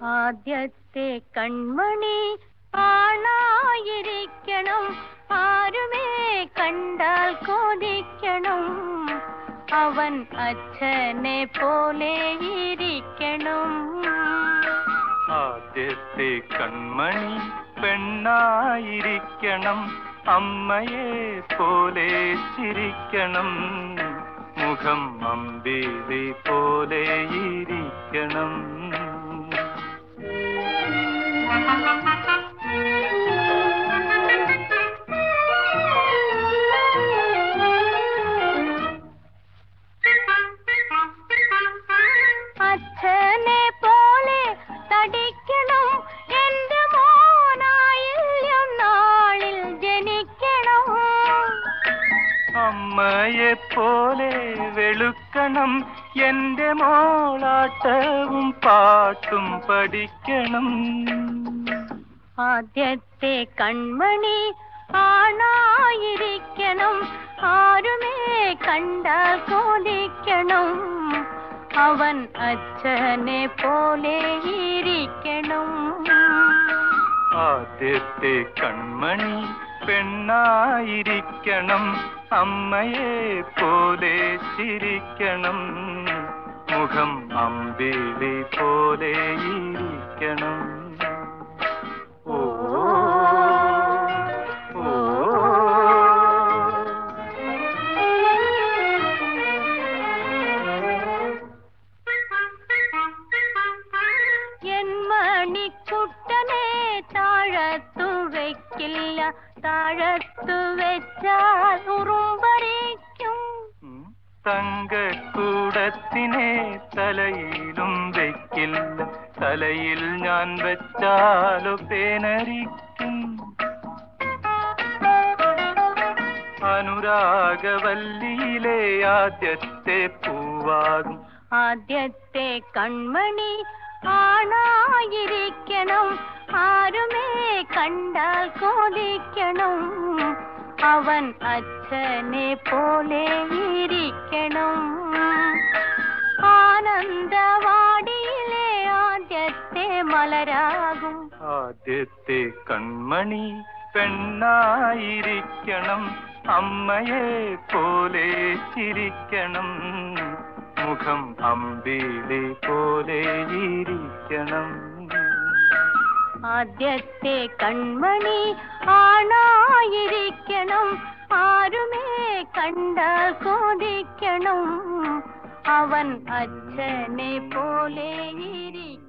ആദ്യത്തെ കൺമണി ആണായിരിക്കണം ആരുമേ കണ്ടാൽ കൊതിക്കണം അവൻ അച്ഛനെ പോലെ ഇരിക്കണം ആദ്യത്തെ കൺമണി പെണ്ണായിരിക്കണം അമ്മയെ പോലെ ചിരിക്കണം മുഖം അമ്പിളി പോലെ ഇരിക്കണം അച്ഛനെ പോലെ തടിക്കണം എന്റെ മോനായില്യം നാളിൽ ജനിക്കണം അമ്മയെ പോലെ വെളുക്കണം എന്റെ മോളാട്ടവും പാട്ടും പഠിക്കണം ആദ്യത്തെ കൺമണി ആണായിരിക്കണം ആരുമേ കണ്ടാൽ കൊതിക്കണം അവൻ അച്ഛനെ പോലെ ഇരിക്കണം ആദ്യത്തെ കൺമണി പെണ്ണായിരിക്കണം അമ്മയെ പോലെ ചിരിക്കണം മുഖം അമ്പിളി പോലെ ഇരിക്കണം ഓ ഓ എൻ മണിക്കുട്ടനെ താഴത്തു വെക്കില്ല താഴത്തു വെച്ചാൽ ഉറുമ്പറിക്കും ഉം. തങ്കക്കൂടത്തിനെ തലയിലും വെക്കില്ല തലയിൽ ഞാൻ വെച്ചാലോ പേനരിക്കും അനുരാഗവല്ലിയിലെ ആദ്യത്തെ പൂവാകും ആദ്യത്തെ കൺമണി ആണായിരിക്കണം ആരുമേ കണ്ടാൽ കൊതിക്കണം അവൻ അച്ഛനെ പോലെ ഇരിക്കണം ആനന്ദവാടിയിലെ ആദ്യത്തെ മലരാകും ആദ്യത്തെ കൺമണി പെണ്ണായിരിക്കണം അമ്മയെ പോലെ ചിരിക്കണം മുഖം അമ്പിളി പോലെ ഇരിക്കണം ആദ്യത്തെ കൺമണി ആണായിരിക്കണം ആരുമേ കണ്ടാൽ കൊതിക്കണം അവൻ അച്ഛനെ പോലെ ഇരിക്കണം